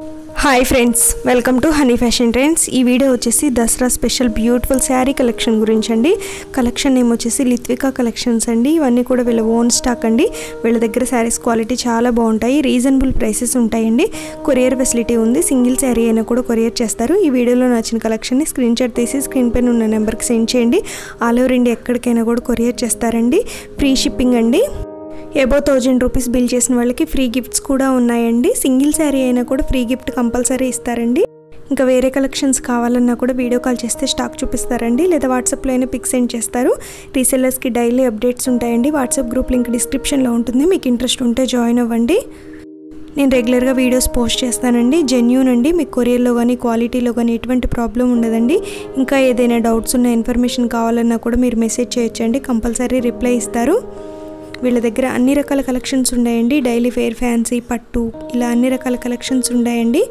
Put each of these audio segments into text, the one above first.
hi friends welcome to honey fashion trends ఈ video వచ్చేసి Dasara special beautiful sari collection గురించి అండి కలెక్షన్ నేమ్ వచ్చేసి లిత్వికా కలెక్షన్స్ అండి ఇవన్నీ కూడా వీళ్ళ ఓన్ స్టాక్ అండి వీళ్ళ దగ్గర శారీస్ క్వాలిటీ చాలా బాగుంటాయి రీజనబుల్ ప్రైసెస్ ఉంటాయండి కొరియర్ ఫెసిలిటీ ఉంది సింగిల్ శారీ అయినా కూడా కొరియర్ చేస్తారు ఈ వీడియోలో నచ్చిన కలెక్షన్ని స్క్రీన్ షాట్ తీసి స్క్రీన్ పైన ఉన్న నెంబర్కి సెండ్ చేయండి ఆల్ ఓవర్ ఇండియా ఎక్కడికైనా కూడా కొరియర్ చేస్తారండి ఫ్రీ షిప్పింగ్ అండి ఎబో థౌజండ్ రూపీస్ బిల్ చేసిన వాళ్ళకి ఫ్రీ గిఫ్ట్స్ కూడా ఉన్నాయండి సింగిల్ శారీ అయినా కూడా ఫ్రీ గిఫ్ట్ కంపల్సరీ ఇస్తారండి ఇంకా వేరే కలెక్షన్స్ కావాలన్నా కూడా వీడియో కాల్ చేస్తే స్టాక్ చూపిస్తారండి లేదా వాట్సాప్లో అయినా పిక్ సెండ్ చేస్తారు రీసెల్లర్స్కి డైలీ అప్డేట్స్ ఉంటాయండి వాట్సాప్ గ్రూప్ లింక్ డిస్క్రిప్షన్లో ఉంటుంది మీకు ఇంట్రెస్ట్ ఉంటే జాయిన్ అవ్వండి నేను రెగ్యులర్గా వీడియోస్ పోస్ట్ చేస్తానండి జెన్యూన్ అండి మీకు కొరియర్లో కానీ క్వాలిటీలో కానీ ఎటువంటి ప్రాబ్లం ఉండదండి ఇంకా ఏదైనా డౌట్స్ ఉన్న ఇన్ఫర్మేషన్ కావాలన్నా కూడా మీరు మెసేజ్ చేయొచ్చండి కంపల్సరీ రిప్లై ఇస్తారు వీళ్ళ దగ్గర అన్ని రకాల కలెక్షన్స్ ఉన్నాయండి డైలీ ఫేర్ ఫ్యాన్సీ పట్టు ఇలా అన్ని రకాల కలెక్షన్స్ ఉన్నాయండి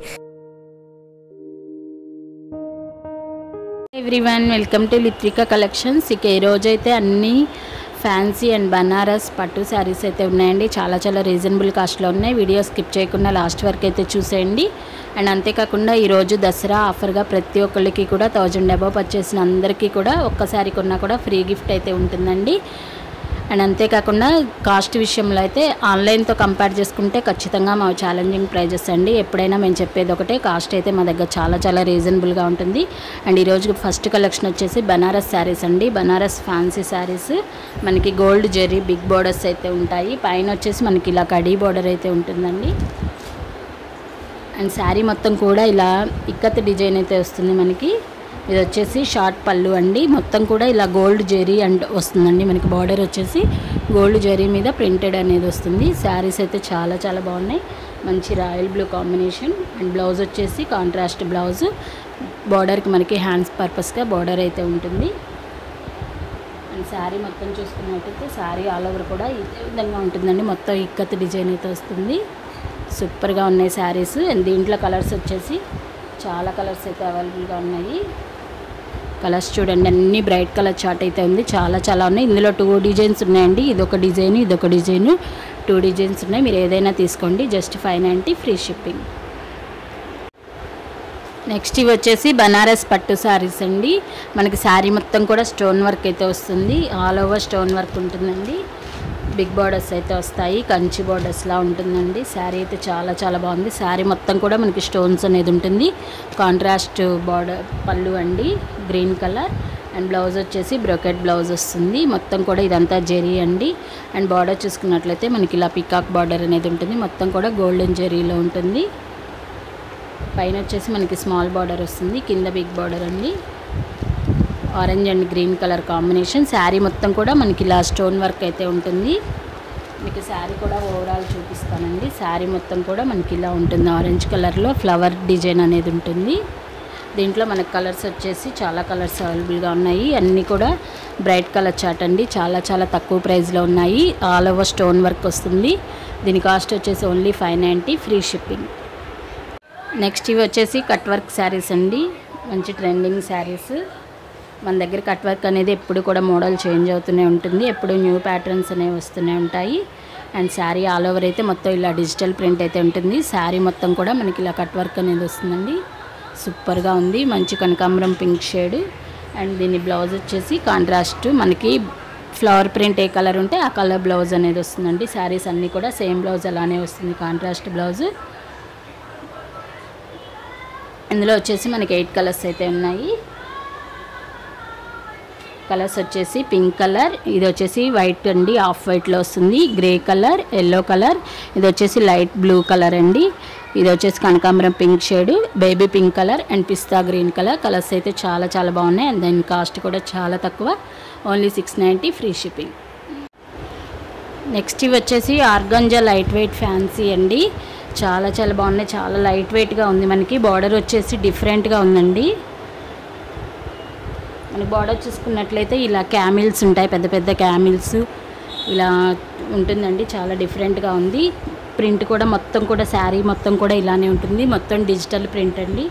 everyone welcome to Lithvika collections ఇక ఈ రోజైతే అన్ని ఫ్యాన్సీ అండ్ బనారస్ పట్టు శారీస్ అయితే ఉన్నాయండి చాలా చాలా రీజనబుల్ కాస్ట్లో ఉన్నాయి వీడియో స్కిప్ చేయకుండా లాస్ట్ వరకు అయితే చూసేయండి అండ్ అంతేకాకుండా ఈరోజు దసరా ఆఫర్గా ప్రతి ఒక్కళ్ళకి కూడా థౌజండ్ అబవ్ పర్చేసిన అందరికీ కూడా ఒక్కసారి కొన్నా కూడా ఫ్రీ గిఫ్ట్ అయితే ఉంటుందండి అండ్ అంతేకాకుండా కాస్ట్ విషయంలో అయితే ఆన్లైన్తో కంపేర్ చేసుకుంటే ఖచ్చితంగా మా ఛాలెంజింగ్ ప్రైజెస్ అండి ఎప్పుడైనా మేము చెప్పేది ఒకటే కాస్ట్ అయితే మా దగ్గర చాలా చాలా రీజనబుల్గా ఉంటుంది అండ్ ఈరోజు ఫస్ట్ కలెక్షన్ వచ్చేసి బనారస్ శారీస్ అండి బనారస్ ఫ్యాన్సీ శారీస్ మనకి గోల్డ్ జెరీ బిగ్ బోర్డర్స్ అయితే ఉంటాయి పైన వచ్చేసి మనకి ఇలా కడీ బోర్డర్ అయితే ఉంటుందండి అండ్ శారీ మొత్తం కూడా ఇలా ఇక్కత్ డిజైన్ అయితే వస్తుంది మనకి ఇది వచ్చేసి షార్ట్ పళ్ళు అండి మొత్తం కూడా ఇలా గోల్డ్ జెరీ అండ్ వస్తుందండి మనకి బార్డర్ వచ్చేసి గోల్డ్ జెరీ మీద ప్రింటెడ్ అనేది వస్తుంది శారీస్ అయితే చాలా చాలా బాగున్నాయి మంచి royal blue combination and blouse వచ్చేసి కాంట్రాస్ట్ బ్లౌజ్ బార్డర్కి మనకి హ్యాండ్స్ పర్పస్గా బార్డర్ అయితే ఉంటుంది అండ్ శారీ మొత్తం చూసుకున్నట్టయితే శారీ ఆల్ ఓవర్ కూడా ఇదే విధంగా ఉంటుందండి మొత్తం ఇక్కత్ డిజైన్ అయితే వస్తుంది సూపర్గా ఉన్నాయి శారీస్ అండ్ దీంట్లో కలర్స్ వచ్చేసి చాలా కలర్స్ అయితే అవైలబుల్గా ఉన్నాయి కలర్స్ చూడండి అన్ని బ్రైట్ కలర్ చార్ట్ అయితే ఉంది చాలా చాలా ఉన్నాయి ఇందులో టూ డిజైన్స్ ఉన్నాయండి ఇదొక డిజైన్ ఇదొక డిజైన్ టూ డిజైన్స్ ఉన్నాయి మీరు ఏదైనా తీసుకోండి just five ninety free shipping next ఇవి వచ్చేసి బనారస్ పట్టు శారీస్ అండి మనకి శారీ మొత్తం కూడా స్టోన్ వర్క్ అయితే వస్తుంది ఆల్ ఓవర్ స్టోన్ వర్క్ ఉంటుందండి బిగ్ బార్డర్స్ అయితే వస్తాయి కంచి బార్డర్స్లా ఉంటుందండి శారీ అయితే చాలా చాలా బాగుంది శారీ మొత్తం కూడా మనకి స్టోన్స్ అనేది ఉంటుంది కాంట్రాస్ట్ బార్డర్ పళ్ళు అండి గ్రీన్ కలర్ అండ్ బ్లౌజ్ వచ్చేసి బ్రొకెట్ బ్లౌజ్ వస్తుంది మొత్తం కూడా ఇదంతా జెరీ అండి అండ్ బార్డర్ చూసుకున్నట్లయితే మనకి ఇలా పికాక్ బార్డర్ అనేది ఉంటుంది మొత్తం కూడా గోల్డెన్ జెరీలో ఉంటుంది పైన వచ్చేసి మనకి స్మాల్ బార్డర్ వస్తుంది కింద బిగ్ బార్డర్ అండి orange and green colour combination sari మొత్తం కూడా మనకి ఇలా స్టోన్ వర్క్ అయితే ఉంటుంది మీకు శారీ కూడా ఓవరాల్ చూపిస్తానండి శారీ మొత్తం కూడా మనకి ఇలా ఉంటుంది ఆరెంజ్ కలర్లో ఫ్లవర్ డిజైన్ అనేది ఉంటుంది దీంట్లో మనకు కలర్స్ వచ్చేసి చాలా కలర్స్ అవైలబుల్గా ఉన్నాయి అన్నీ కూడా బ్రైట్ కలర్ చాట్ అండి చాలా చాలా తక్కువ ప్రైస్లో ఉన్నాయి ఆల్ ఓవర్ స్టోన్ వర్క్ వస్తుంది దీని కాస్ట్ వచ్చేసి only five ninety free shipping next ఇవి వచ్చేసి కట్ వర్క్ శారీస్ అండి మంచి ట్రెండింగ్ శారీస్ మన దగ్గర కట్ వర్క్ అనేది ఎప్పుడు కూడా మోడల్ చేంజ్ అవుతూనే ఉంటుంది ఎప్పుడు న్యూ ప్యాటర్న్స్ అనేవి వస్తూనే ఉంటాయి అండ్ శారీ ఆల్ ఓవర్ అయితే మొత్తం ఇలా డిజిటల్ ప్రింట్ అయితే ఉంటుంది శారీ మొత్తం కూడా మనకి ఇలా కట్ వర్క్ అనేది వస్తుందండి సూపర్గా ఉంది మంచి కనకాంబరం పింక్ షేడ్ అండ్ దీని బ్లౌజ్ వచ్చేసి కాంట్రాస్ట్ మనకి ఫ్లవర్ ప్రింట్ ఏ కలర్ ఉంటే ఆ కలర్ బ్లౌజ్ అనేది వస్తుందండి శారీస్ అన్నీ కూడా సేమ్ బ్లౌజ్ అలానే వస్తుంది కాంట్రాస్ట్ బ్లౌజ్ ఇందులో వచ్చేసి మనకి ఎయిట్ కలర్స్ అయితే ఉన్నాయి కలర్స్ వచ్చేసి పింక్ కలర్ ఇది వచ్చేసి వైట్ అండి ఆఫ్ వైట్లో వస్తుంది గ్రే కలర్ ఎల్లో కలర్ ఇది వచ్చేసి లైట్ బ్లూ కలర్ అండి ఇది వచ్చేసి కనకాంబరం pink shade baby pink colour and పిస్తా గ్రీన్ కలర్ కలర్స్ అయితే చాలా చాలా బాగున్నాయి అండ్ దాని కాస్ట్ కూడా చాలా తక్కువ only six ninety free shipping next ఇవి వచ్చేసి ఆర్గంజా లైట్ వెయిట్ ఫ్యాన్సీ అండి చాలా చాలా బాగున్నాయి చాలా లైట్ వెయిట్గా ఉంది మనకి బార్డర్ వచ్చేసి డిఫరెంట్గా ఉందండి మనకి బార్డర్ చూసుకున్నట్లయితే ఇలా క్యామిల్స్ ఉంటాయి పెద్ద పెద్ద క్యామిల్స్ ఇలా ఉంటుందండి చాలా డిఫరెంట్గా ఉంది ప్రింట్ కూడా మొత్తం కూడా శారీ మొత్తం కూడా ఇలానే ఉంటుంది మొత్తం డిజిటల్ ప్రింట్ అండి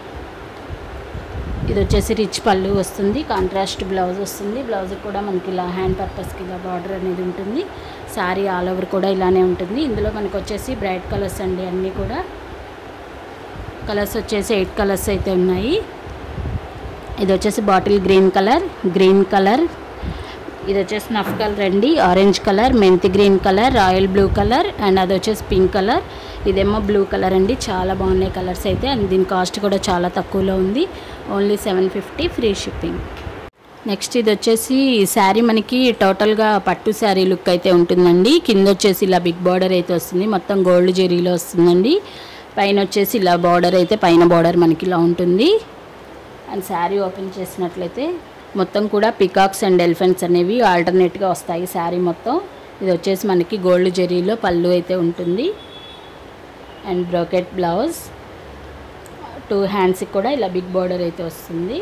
ఇది వచ్చేసి రిచ్ పళ్ళు వస్తుంది కాంట్రాస్ట్ బ్లౌజ్ వస్తుంది బ్లౌజ్ కూడా మనకి ఇలా హ్యాండ్ పర్పస్కి ఇలా బార్డర్ అనేది ఉంటుంది శారీ ఆల్ ఓవర్ కూడా ఇలానే ఉంటుంది ఇందులో మనకు వచ్చేసి బ్రైట్ కలర్స్ అండి అన్నీ కూడా కలర్స్ వచ్చేసి ఎయిట్ కలర్స్ అయితే ఉన్నాయి ఇది వచ్చేసి bottle green colour green colour ఇది వచ్చేసి నఫ్ కలర్ అండి ఆరెంజ్ కలర్ మెంతి green colour royal blue colour and అది వచ్చేసి పింక్ కలర్ ఇదేమో బ్లూ కలర్ అండి చాలా బాగున్నాయి కలర్స్ అయితే అండ్ దీని కాస్ట్ కూడా చాలా తక్కువలో ఉంది only seven fifty free shipping next ఇది వచ్చేసి ఈ శారీ మనకి టోటల్గా పట్టు శారీ లుక్ అయితే ఉంటుందండి కింద వచ్చేసి ఇలా బిగ్ బార్డర్ అయితే వస్తుంది మొత్తం గోల్డ్ జెరీలో వస్తుందండి పైన వచ్చేసి ఇలా బార్డర్ అయితే పైన బార్డర్ మనకి ఇలా ఉంటుంది అండ్ శారీ ఓపెన్ చేసినట్లయితే మొత్తం కూడా పికాక్స్ అండ్ ఎలిఫెంట్స్ అనేవి ఆల్టర్నేట్గా వస్తాయి శారీ మొత్తం ఇది వచ్చేసి మనకి గోల్డ్ జెరీలో పళ్ళు అయితే ఉంటుంది అండ్ బ్రోకెట్ బ్లౌజ్ టూ హ్యాండ్స్కి కూడా ఇలా బిగ్ బార్డర్ అయితే వస్తుంది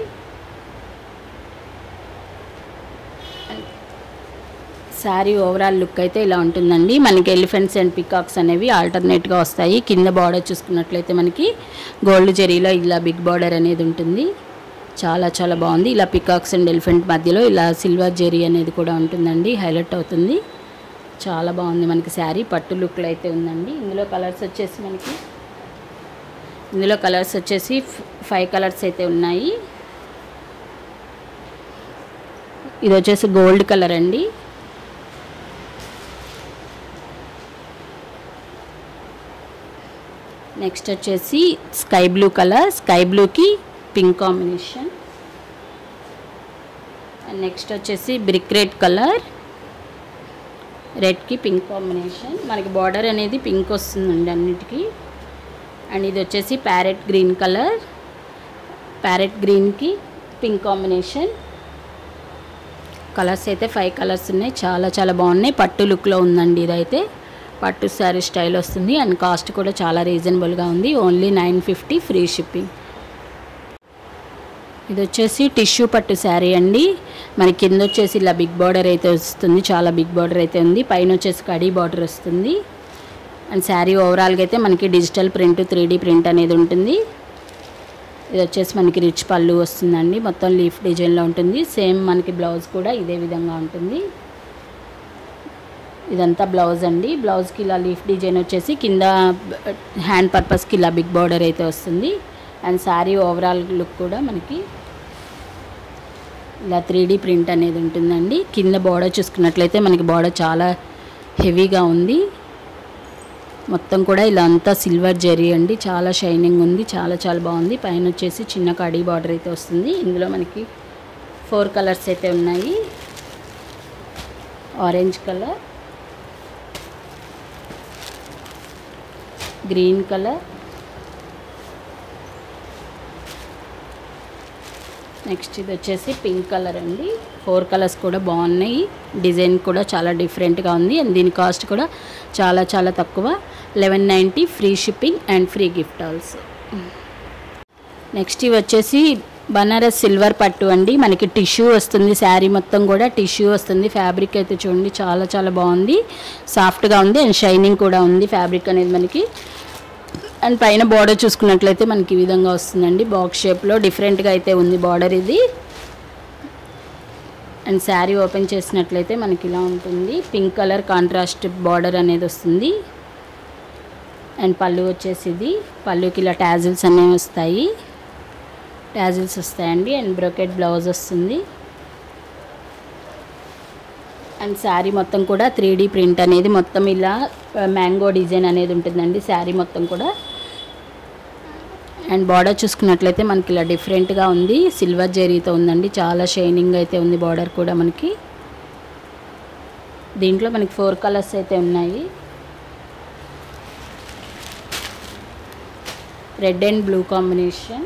శారీ ఓవరాల్ లుక్ అయితే ఇలా ఉంటుందండి మనకి ఎలిఫెంట్స్ అండ్ పికాక్స్ అనేవి ఆల్టర్నేట్గా వస్తాయి కింద బార్డర్ చూసుకున్నట్లయితే మనకి గోల్డ్ జెరీలో ఇలా బిగ్ బార్డర్ అనేది ఉంటుంది చాలా చాలా బాగుంది ఇలా పికాక్స్ అండ్ ఎలిఫెంట్ మధ్యలో ఇలా సిల్వర్ జెరీ అనేది కూడా ఉంటుందండి హైలైట్ అవుతుంది చాలా బాగుంది మనకి శారీ పట్టు లుక్లో అయితే ఉందండి ఇందులో కలర్స్ వచ్చేసి మనకి ఇందులో కలర్స్ వచ్చేసి ఫైవ్ కలర్స్ అయితే ఉన్నాయి ఇది వచ్చేసి గోల్డ్ కలర్ అండి నెక్స్ట్ వచ్చేసి స్కై బ్లూ కలర్ స్కై బ్లూకి పింక్ కాంబినేషన్ అండ్ నెక్స్ట్ వచ్చేసి బ్రిక్ రెడ్ కలర్ రెడ్కి పింక్ కాంబినేషన్ మనకి బార్డర్ అనేది పింక్ వస్తుందండి అన్నిటికీ అండ్ ఇది వచ్చేసి ప్యారెట్ గ్రీన్ కలర్ ప్యారెట్ గ్రీన్కి పింక్ కాంబినేషన్ కలర్స్ అయితే ఫైవ్ కలర్స్ ఉన్నాయి చాలా చాలా బాగున్నాయి పట్టు లుక్లో ఉందండి ఇదైతే పట్టు శారీ స్టైల్ వస్తుంది అండ్ కాస్ట్ కూడా చాలా రీజనబుల్గా ఉంది only nine fifty free shipping ఇది వచ్చేసి టిష్యూ పట్టు శారీ అండి మనకి కింద వచ్చేసి ఇలా బిగ్ బార్డర్ అయితే వస్తుంది చాలా బిగ్ బార్డర్ అయితే ఉంది పైన వచ్చేసి కడీ బార్డర్ వస్తుంది అండ్ శారీ ఓవరాల్గా అయితే మనకి డిజిటల్ ప్రింట్ త్రీ ప్రింట్ అనేది ఉంటుంది ఇది వచ్చేసి మనకి రిచ్ పళ్ళు వస్తుందండి మొత్తం లీఫ్ డిజైన్లో ఉంటుంది సేమ్ మనకి బ్లౌజ్ కూడా ఇదే విధంగా ఉంటుంది ఇదంతా బ్లౌజ్ అండి బ్లౌజ్కి ఇలా లీఫ్ డిజైన్ వచ్చేసి కింద హ్యాండ్ పర్పస్కి ఇలా బిగ్ బార్డర్ అయితే వస్తుంది అండ్ శారీ ఓవరాల్ లుక్ కూడా మనకి ఇలా త్రీ ప్రింట్ అనేది ఉంటుందండి కింద బార్డర్ చూసుకున్నట్లయితే మనకి బార్డర్ చాలా హెవీగా ఉంది మొత్తం కూడా ఇలా అంతా సిల్వర్ జరీ అండి చాలా షైనింగ్ ఉంది చాలా చాలా బాగుంది పైన వచ్చేసి చిన్న కడీ బార్డర్ అయితే వస్తుంది ఇందులో మనకి ఫోర్ కలర్స్ అయితే ఉన్నాయి orange colour green colour next ఇది వచ్చేసి పింక్ కలర్ అండి ఫోర్ కలర్స్ కూడా బాగున్నాయి డిజైన్ కూడా చాలా డిఫరెంట్గా ఉంది అండ్ దీని కాస్ట్ కూడా చాలా చాలా తక్కువ eleven ninety free shipping and free gift also next ఇవి వచ్చేసి బనారస్ సిల్వర్ పట్టు అండి మనకి టిష్యూ వస్తుంది శారీ మొత్తం కూడా టిష్యూ వస్తుంది ఫ్యాబ్రిక్ అయితే చూడండి చాలా చాలా బాగుంది సాఫ్ట్గా ఉంది అండ్ షైనింగ్ కూడా ఉంది ఫ్యాబ్రిక్ అనేది మనకి అండ్ పైన బార్డర్ చూసుకున్నట్లయితే మనకి ఈ విధంగా వస్తుందండి బాక్స్ షేప్లో డిఫరెంట్గా అయితే ఉంది బార్డర్ ఇది అండ్ శారీ ఓపెన్ చేసినట్లయితే మనకి ఇలా ఉంటుంది పింక్ కలర్ కాంట్రాస్ట్ బార్డర్ అనేది వస్తుంది అండ్ పళ్ళు వచ్చేసి ఇది పళ్ళుకి ఇలా ట్యాజిల్స్ అనేవి వస్తాయి ట్యాజిల్స్ వస్తాయండి అండ్ బ్రోకెట్ బ్లౌజ్ వస్తుంది అండ్ శారీ మొత్తం కూడా త్రీ ప్రింట్ అనేది మొత్తం ఇలా మ్యాంగో డిజైన్ అనేది ఉంటుందండి శారీ మొత్తం కూడా అండ్ బార్డర్ చూసుకున్నట్లయితే మనకి ఇలా డిఫరెంట్గా ఉంది సిల్వర్ జెరీతో ఉందండి చాలా షైనింగ్ అయితే ఉంది బార్డర్ కూడా మనకి దీంట్లో మనకి ఫోర్ కలర్స్ అయితే ఉన్నాయి red and blue combination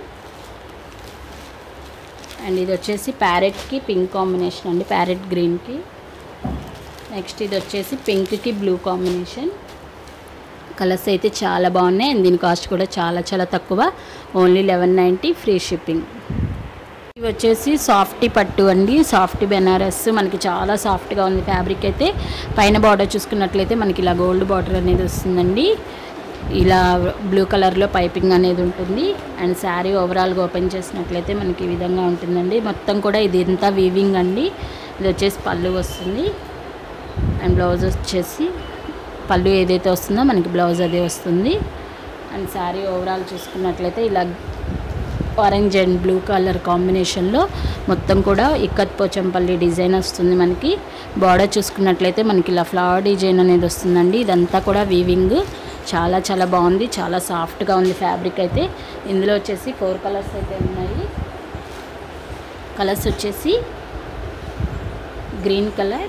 and ఇది వచ్చేసి ప్యారెట్కి పింక్ కాంబినేషన్ అండి ప్యారెట్ గ్రీన్కి నెక్స్ట్ ఇది వచ్చేసి పింక్కి బ్లూ కాంబినేషన్ కలర్స్ అయితే చాలా బాగున్నాయి అండ్ దీని కాస్ట్ కూడా చాలా చాలా తక్కువ only eleven ninety free shipping ఇవి వచ్చేసి సాఫ్టీ పట్టు అండి సాఫ్ట్ బెనారస్ మనకి చాలా సాఫ్ట్గా ఉంది ఫ్యాబ్రిక్ అయితే పైన బార్డర్ చూసుకున్నట్లయితే మనకి ఇలా గోల్డ్ బార్డర్ అనేది వస్తుందండి ఇలా బ్లూ కలర్లో పైపింగ్ అనేది ఉంటుంది అండ్ శారీ ఓవరాల్గా ఓపెన్ చేసినట్లయితే మనకి ఈ విధంగా ఉంటుందండి మొత్తం కూడా ఇది ఇంతా వీవింగ్ అండి ఇది వచ్చేసి పళ్ళు వస్తుంది అండ్ బ్లౌజ్ వచ్చేసి పళ్ళు ఏదైతే వస్తుందో మనకి బ్లౌజ్ అదే వస్తుంది అండ్ శారీ ఓవరాల్ చూసుకున్నట్లయితే ఇలా ఆరెంజ్ అండ్ బ్లూ కలర్ కాంబినేషన్లో మొత్తం కూడా ఇక్కత్ పోచంపల్లి డిజైన్ వస్తుంది మనకి బార్డర్ చూసుకున్నట్లయితే మనకి ఇలా ఫ్లవర్ డిజైన్ అనేది వస్తుందండి ఇదంతా కూడా వీవింగ్ చాలా చాలా బాగుంది చాలా సాఫ్ట్గా ఉంది ఫ్యాబ్రిక్ అయితే ఇందులో వచ్చేసి ఫోర్ కలర్స్ అయితే ఉన్నాయి కలర్స్ వచ్చేసి green colour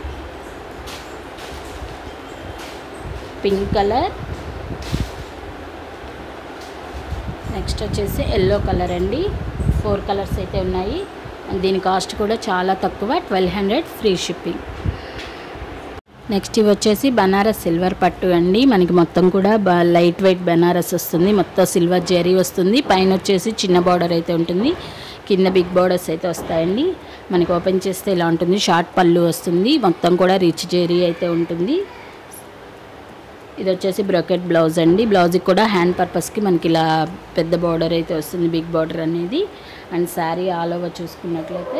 pink colour next వచ్చేసి ఎల్లో కలర్ అండి ఫోర్ కలర్స్ అయితే ఉన్నాయి అండ్ దీని కాస్ట్ కూడా చాలా తక్కువ twelve hundred free shipping next ఇవి వచ్చేసి బనారస్ సిల్వర్ పట్టు అండి మనకి మొత్తం కూడా బ- లైట్ వెయిట్ బనారస్ వస్తుంది మొత్తం సిల్వర్ జెరీ వస్తుంది పైన వచ్చేసి చిన్న బార్డర్ అయితే ఉంటుంది కింద బిగ్ బార్డర్స్ అయితే వస్తాయండి మనకి ఓపెన్ చేస్తే ఇలా ఉంటుంది షార్ట్ పళ్ళు వస్తుంది మొత్తం కూడా రిచ్ జెరీ అయితే ఉంటుంది ఇది వచ్చేసి బ్రొకెట్ బ్లౌజ్ అండి బ్లౌజ్కి కూడా హ్యాండ్ పర్పస్కి మనకి ఇలా పెద్ద బార్డర్ అయితే వస్తుంది బిగ్ బార్డర్ అనేది అండ్ శారీ ఆల్ ఓవర్ చూసుకున్నట్లయితే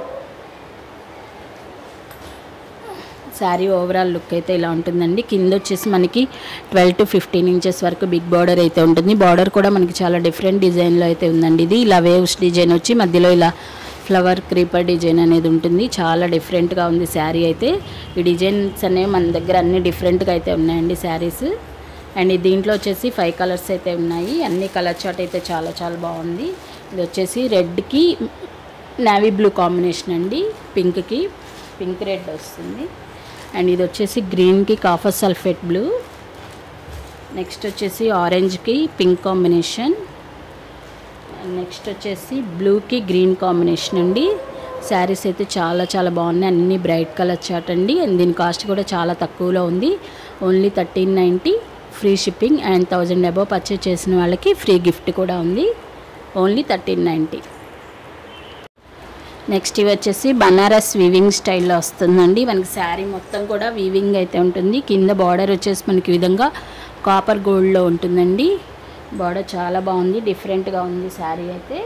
శారీ ఓవరాల్ లుక్ అయితే ఇలా ఉంటుందండి కింద వచ్చేసి మనకి ట్వెల్వ్ టు ఫిఫ్టీన్ ఇంచెస్ వరకు బిగ్ బార్డర్ అయితే ఉంటుంది బార్డర్ కూడా మనకి చాలా డిఫరెంట్ డిజైన్లో అయితే ఉందండి ఇది ఇలా వేవ్స్ డిజైన్ వచ్చి మధ్యలో ఇలా ఫ్లవర్ క్రీపర్ డిజైన్ అనేది ఉంటుంది చాలా డిఫరెంట్గా ఉంది శారీ అయితే ఈ డిజైన్స్ అనేవి మన దగ్గర అన్ని డిఫరెంట్గా అయితే ఉన్నాయండి శారీస్ అండ్ ఈ దీంట్లో వచ్చేసి ఫైవ్ కలర్స్ అయితే ఉన్నాయి అన్ని కలర్ చార్ట్ అయితే చాలా చాలా బాగుంది ఇది వచ్చేసి రెడ్కి నావీ బ్లూ కాంబినేషన్ అండి పింక్కి పింక్ రెడ్ వస్తుంది అండ్ ఇది వచ్చేసి గ్రీన్కి కాఫర్ సల్ఫేట్ బ్లూ నెక్స్ట్ వచ్చేసి ఆరెంజ్కి పింక్ కాంబినేషన్ నెక్స్ట్ వచ్చేసి బ్లూకి గ్రీన్ కాంబినేషన్ అండి శారీస్ అయితే చాలా చాలా బాగున్నాయి అన్ని బ్రైట్ కలర్ చాట్ అండి అండ్ దీని కాస్ట్ కూడా చాలా తక్కువలో ఉంది only thirteen ninety free shipping and thousand above purchase చేసిన వాళ్ళకి ఫ్రీ గిఫ్ట్ కూడా ఉంది ఓన్లీ థర్టీన్ నైంటీ నెక్స్ట్ ఇవి వచ్చేసి బనారస్ వీవింగ్ స్టైల్లో వస్తుందండి మనకి శారీ మొత్తం కూడా వీవింగ్ అయితే ఉంటుంది కింద బార్డర్ వచ్చేసి మనకి ఈ విధంగా కాపర్ గోల్డ్లో ఉంటుందండి బార్డర్ చాలా బాగుంది డిఫరెంట్గా ఉంది శారీ అయితే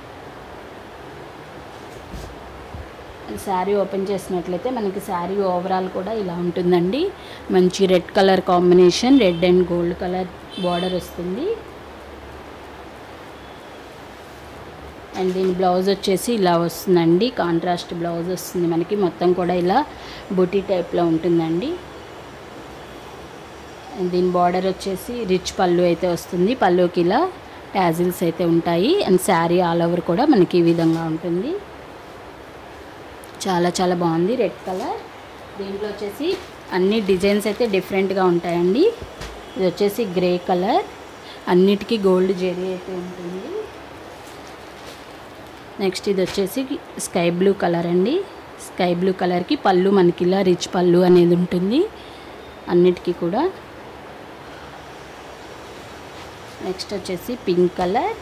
శారీ ఓపెన్ చేసినట్లయితే మనకి శారీ ఓవరాల్ కూడా ఇలా ఉంటుందండి మంచి red colour combination red and gold colour border వస్తుంది అండ్ దీని బ్లౌజ్ వచ్చేసి ఇలా వస్తుందండి కాంట్రాస్ట్ బ్లౌజ్ వస్తుంది మనకి మొత్తం కూడా ఇలా బుటీ టైప్లో ఉంటుందండి అండ్ దీని బార్డర్ వచ్చేసి రిచ్ పళ్ళు అయితే వస్తుంది పళ్ళుకి ఇలా ట్యాజిల్స్ అయితే ఉంటాయి అండ్ శారీ ఆల్ ఓవర్ కూడా మనకి ఈ విధంగా ఉంటుంది చాలా చాలా బాగుంది రెడ్ కలర్ దీంట్లో వచ్చేసి అన్ని డిజైన్స్ అయితే డిఫరెంట్గా ఉంటాయండి ఇది వచ్చేసి గ్రే కలర్ అన్నిటికీ గోల్డ్ జెరీ అయితే ఉంటుంది నెక్స్ట్ ఇది వచ్చేసి స్కై బ్లూ కలర్ అండి స్కై బ్లూ కలర్కి పళ్ళు మనకి ఇలా రిచ్ పళ్ళు అనేది ఉంటుంది అన్నిటికీ కూడా నెక్స్ట్ వచ్చేసి పింక్ కలర్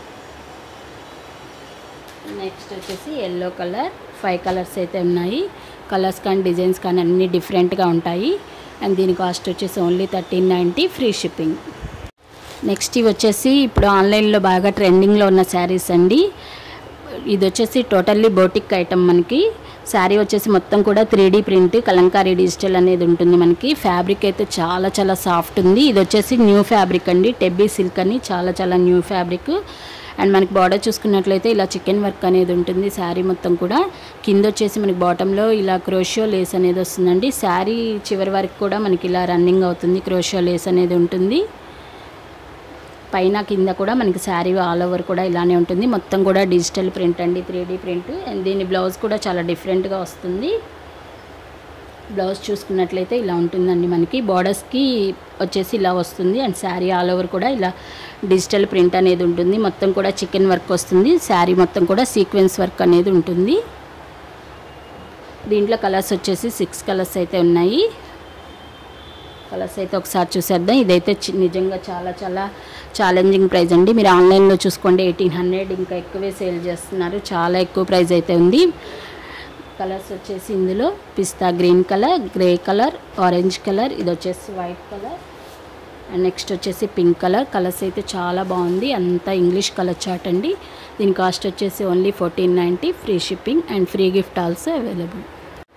నెక్స్ట్ వచ్చేసి ఎల్లో కలర్ ఫైవ్ కలర్స్ అయితే ఉన్నాయి కలర్స్ కానీ డిజైన్స్ కానీ అన్నీ డిఫరెంట్గా ఉంటాయి అండ్ దీని కాస్ట్ వచ్చేసి only thirteen ninety free shipping next ఇవి వచ్చేసి ఇప్పుడు ఆన్లైన్లో బాగా ట్రెండింగ్లో ఉన్న శారీస్ అండి ఇది వచ్చేసి టోటల్లీ బోటిక్ ఐటమ్ మనకి శారీ వచ్చేసి మొత్తం కూడా three D print Kalamkari digital అనేది ఉంటుంది మనకి ఫ్యాబ్రిక్ అయితే చాలా చాలా సాఫ్ట్ ఉంది ఇది వచ్చేసి న్యూ ఫ్యాబ్రిక్ అండి టెబ్బీ సిల్క్ అని చాలా చాలా న్యూ ఫ్యాబ్రిక్ అండ్ మనకి బార్డర్ చూసుకున్నట్లయితే ఇలా చికెన్ వర్క్ అనేది ఉంటుంది శారీ మొత్తం కూడా కింద వచ్చేసి మనకి బాటంలో ఇలా క్రోషియో లేస్ అనేది వస్తుందండి శారీ చివరి వరకు కూడా మనకి ఇలా రన్నింగ్ అవుతుంది క్రోషియో లేస్ అనేది ఉంటుంది పైన కింద కూడా మనకి శారీ ఆల్ ఓవర్ కూడా ఇలానే ఉంటుంది మొత్తం కూడా డిజిటల్ ప్రింట్ అండి త్రీ డీ ప్రింట్ అండ్ దీని బ్లౌజ్ కూడా చాలా డిఫరెంట్గా వస్తుంది బ్లౌజ్ చూసుకున్నట్లయితే ఇలా ఉంటుందండి మనకి బార్డర్స్కి వచ్చేసి ఇలా వస్తుంది అండ్ శారీ ఆల్ ఓవర్ కూడా ఇలా డిజిటల్ ప్రింట్ అనేది ఉంటుంది మొత్తం కూడా చికెన్ వర్క్ వస్తుంది శారీ మొత్తం కూడా సీక్వెన్స్ వర్క్ అనేది ఉంటుంది దీంట్లో కలర్స్ వచ్చేసి సిక్స్ కలర్స్ అయితే ఉన్నాయి కలర్స్ అయితే ఒకసారి చూసేద్దాం ఇదైతే చి- నిజంగా చాలా చాలా ఛాలెంజింగ్ ప్రైస్ అండి మీరు ఆన్లైన్లో చూసుకోండి ఎయిటీన్ హండ్రెడ్ ఇంకా ఎక్కువే సేల్ చేస్తున్నారు చాలా ఎక్కువ ప్రైస్ అయితే ఉంది కలర్స్ వచ్చేసి ఇందులో పిస్తా green colour grey colour orange colour ఇది వచ్చేసి వైట్ కలర్ అండ్ నెక్స్ట్ వచ్చేసి పింక్ కలర్ కలర్స్ అయితే చాలా బాగుంది అంతా ఇంగ్లీష్ కలర్ చార్ట్ అండి దీని కాస్ట్ వచ్చేసి only fourteen ninety free shipping and free gift also available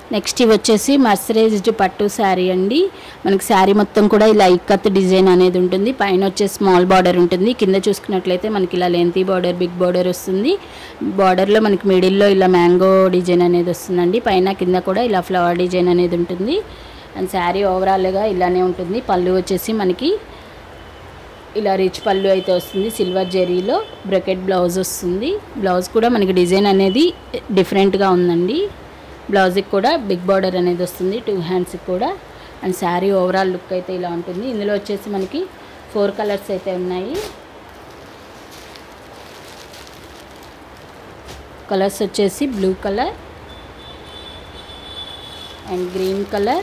next ఇవి వచ్చేసి మర్సరైజ్డ్ పట్టు శారీ అండి మనకి శారీ మొత్తం కూడా ఇలా ఇక్కత్ డిజైన్ అనేది ఉంటుంది పైన వచ్చేసి స్మాల్ బార్డర్ ఉంటుంది కింద చూసుకున్నట్లయితే మనకి ఇలా లెంతీ బార్డర్ బిగ్ బార్డర్ వస్తుంది బార్డర్లో మనకి మిడిల్లో ఇలా మ్యాంగో డిజైన్ అనేది వస్తుందండి పైన కింద కూడా ఇలా ఫ్లవర్ డిజైన్ అనేది ఉంటుంది అండ్ శారీ ఓవరాల్గా ఇలానే ఉంటుంది పళ్ళు వచ్చేసి మనకి ఇలా రిచ్ పళ్ళు అయితే వస్తుంది సిల్వర్ జెరీలో బ్రకెట్ బ్లౌజ్ వస్తుంది బ్లౌజ్ కూడా మనకి డిజైన్ అనేది డిఫరెంట్గా ఉందండి బ్లౌజ్కి కూడా బిగ్ బార్డర్ అనేది వస్తుంది టూ హ్యాండ్స్కి కూడా అండ్ శారీ ఓవరాల్ లుక్ అయితే ఇలా ఉంటుంది ఇందులో వచ్చేసి మనకి ఫోర్ కలర్స్ అయితే ఉన్నాయి కలర్స్ వచ్చేసి blue colour and green colour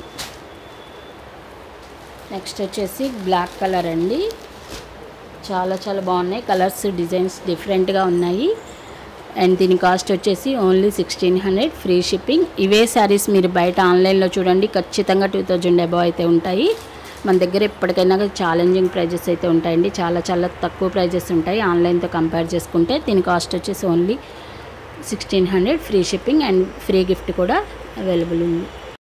next వచ్చేసి బ్లాక్ కలర్ అండి చాలా చాలా బాగున్నాయి కలర్స్ డిజైన్స్ డిఫరెంట్గా ఉన్నాయి అండ్ దీని కాస్ట్ వచ్చేసి only sixteen hundred free shipping ఇవే శారీస్ మీరు బయట ఆన్లైన్లో చూడండి ఖచ్చితంగా టూ థౌజండ్ అబవ్ అయితే ఉంటాయి మన దగ్గర ఎప్పటికైనా ఛాలెంజింగ్ ప్రైజెస్ అయితే ఉంటాయండి చాలా చాలా తక్కువ ప్రైజెస్ ఉంటాయి ఆన్లైన్తో కంపేర్ చేసుకుంటే దీని కాస్ట్ వచ్చేసి only sixteen hundred free shipping and free gift కూడా అవైలబుల్ ఉంది